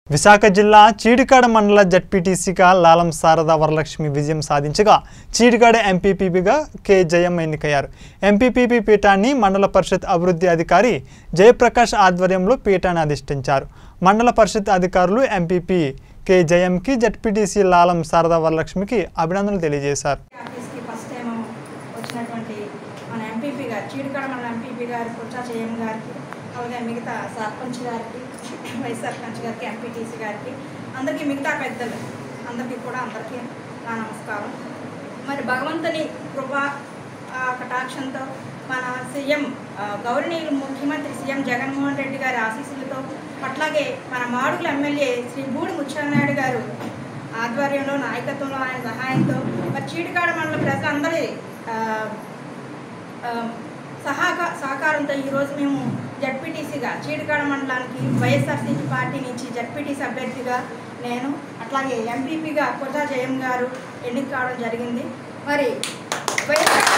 విశాఖ జిల్లా చీడికాడ మండల జడ్పీటీసీగా లాలం శారదా వరలక్ష్మి విజయం సాధించగా చీడికాడ ఎంపీపీగా కె జయం ఎన్నికయ్యారు ఎంపీపీపీ పీఠాన్ని మండల పరిషత్ అభివృద్ధి అధికారి జయప్రకాష్ ఆధ్వర్యంలో పీఠాన్ని అధిష్ఠించారు మండల పరిషత్ అధికారులు ఎంపీపీ కె జయంకి జడ్పీటీసీ లాలం శారదా వరలక్ష్మికి అభినందనలు తెలియజేశారు ఆఫీస్కి ఫస్ట్ టైం వచ్చినటువంటి మన ఎంపీపీ గారు చీడికాడ మన ఎంపీపీ గారు కుర్చా చేయం గారికి అలాగే మిగతా సర్పంచ్ గారికి వైస్ సర్పంచ్ గారికి ఎంపీటీసీ గారికి అందరికీ మిగతా పెద్దలు అందరికీ కూడా అందరికీ నా నమస్కారం మరి భగవంతుని కృప ఆ, కటాక్షంతో మన సీఎం ఆ, గౌరవనీయులు ముఖ్యమంత్రి సీఎం జగన్మోహన్ రెడ్డి గారి ఆశీస్సులతో అట్లాగే మన మాడుగుల ఎమ్మెల్యే శ్రీ బూడి ముచ్చెన్నాయుడు గారు ఆధ్వర్యంలో నాయకత్వంలో ఆయన సహాయంతో మరి చీటికాడ మండల ప్రజలందరి ఆ, ఆ, సహాక సహకారంతో ఈరోజు మేము జడ్పీటీసీగా చీటికాడ మండలానికి వైఎస్ఆర్సీపీ పార్టీ నుంచి జడ్పీటీసీ అభ్యర్థిగా నేను అట్లాగే ఎంపీపీగా కొజా జయం గారు ఎన్నిక కావడం జరిగింది మరి వైఎస్ఆర్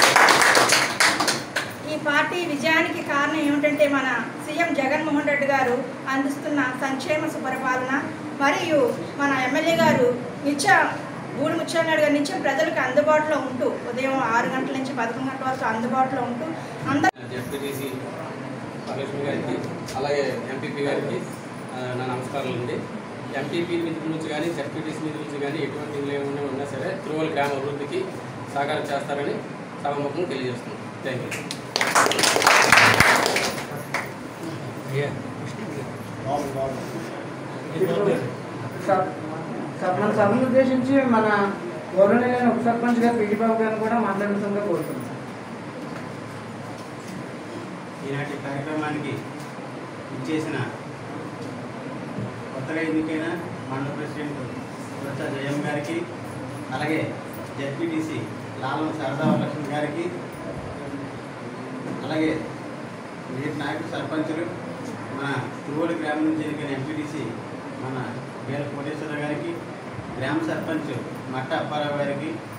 ఈ పార్టీ విజయానికి కారణం ఏమిటంటే మన సీఎం జగన్మోహన్ రెడ్డి గారు అందిస్తున్న సంక్షేమ సుపరిపాలన మరియు మన ఎమ్మెల్యే గారు నిత్య గూడు ముచ్చాడు గారు నిత్యం ప్రజలకు అందుబాటులో ఉంటూ ఉదయం ఆరు గంటల నుంచి పదకొండు గంటల వరకు అందుబాటులో ఉంటూ అందరూ జడ్పీటీసీ వరలక్ష్మి గారికి అలాగే ఎంపీపీ గారికి ఆ, నా నమస్కారాలు అండి ఎంపీపీ నిధుల నుంచి కానీ జడ్పీటీసీ నిధుల నుంచి కానీ ఎటువంటి నిధులు ఏమైనా ఉన్నా సరే తిరువల గ్రామ అభివృద్ధికి సహకారం చేస్తారని సభముఖం తెలియజేస్తున్నాం థ్యాంక్ యూ సబ్ సబ్- మన సభను ఉద్దేశించి మన గౌరవనీయులైన ఉప సర్పంచ్ గారు పీడి బాబు గారిని కూడా మాట్లాడుతుందిగా కోరుతున్నాం ఈనాటి కార్యక్రమానికి ఇచ్చేసిన కొత్తగా ఎన్నికైన మండల ప్రెసిడెంట్ కొత్త జయం గారికి అలాగే జడ్పీటీసీ లాలం శారదా లక్ష్మి గారికి అలాగే నేటి నాయకుడు సర్పంచులు మన తిరువూరు గ్రామం నుంచి ఎన్నికైన ఎంపీటీసీ మన వేల కోటేశ్వర గారికి గ్రామ సర్పంచ్ మట్ట అప్పారావు గారికి